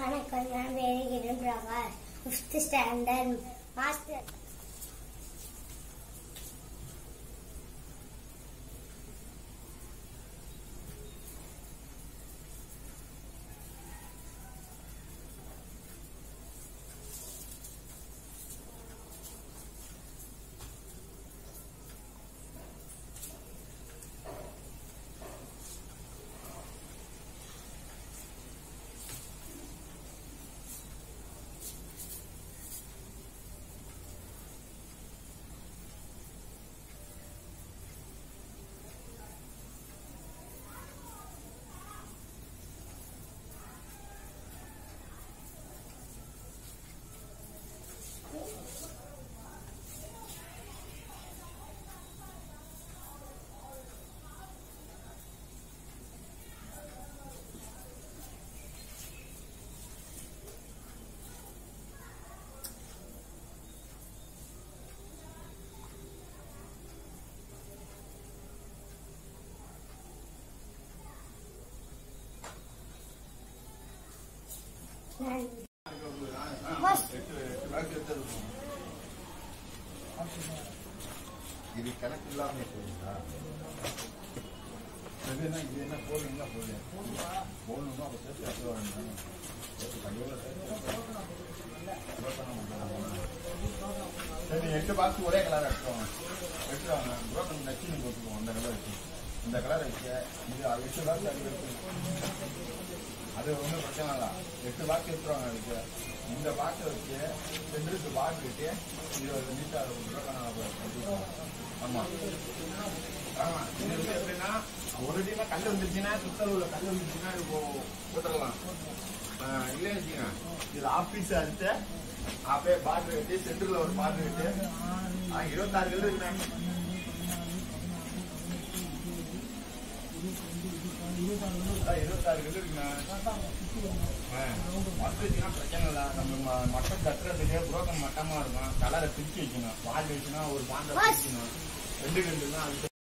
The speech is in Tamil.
வணக்கம் நான் வேறுகிறேன் பிரகாஷ் ஃபிஃப்த் ஸ்டாண்டர்ட் மாஸ்டர் நான் ஃபர்ஸ்ட் இது கணக்கு இல்லாம போகுதா இது என்ன இது என்ன போடுறீங்களா போடுங்க போடணும்னா அப்போ சேர்த்து எடுத்து வரணும் கையோட சரி எட்டு பாக்ஸ் ஒரே கலர் எடுத்துவாங்க எடுத்துவாங்க புரோக்கன் நச்சு நீங்கள் போட்டுக்குவோம் அந்த கலர் வச்சு இந்த கலர் வச்சு இது அது எட்டு பாக்ஸ் அது வச்சு அது ஒன்றும் பிரச்சனை இல்லை எட்டு பாக்ஸ் எடுத்துருவாங்க அதுக்கு இந்த பாக்ஸை வச்சு சென்ட்ருக்கு பாக்ஸ் வச்சு இருபது மீட்டர் அது புரோக்கன் ஆமாம் ஆமாம் இது வந்து எப்படின்னா ஒரு டீமா கல் வந்துருச்சுன்னா சுத்தளவுல கல் வந்துருச்சுன்னா இது போ- போட்டுடலாம் ஆஹ் இல்லைன்னு வச்சுங்க இது ஆஃபீஸ் அடிச்சு அப்படியே பாட்டு கட்டி சென்டர்ல ஒரு பாட்டு கட்டி ஆஹ் இருபத்தாறு கல் இருக்குண்ணே அதான் இருபத்தாறு கல் இருக்குண்ணே மொத்தம் வச்சுன்னா பிரச்சனை இல்லை நம்ம ம- மட்டம் கட்டுறதுக்கு புரோக்கன் மட்டமா இருக்கும் கலரை பிரிச்சு வைக்கணும் வால் வச்சுன்னா ஒரு பாண்டை பிரிக்கணும் ரெண்டு கல்லுன்னா அது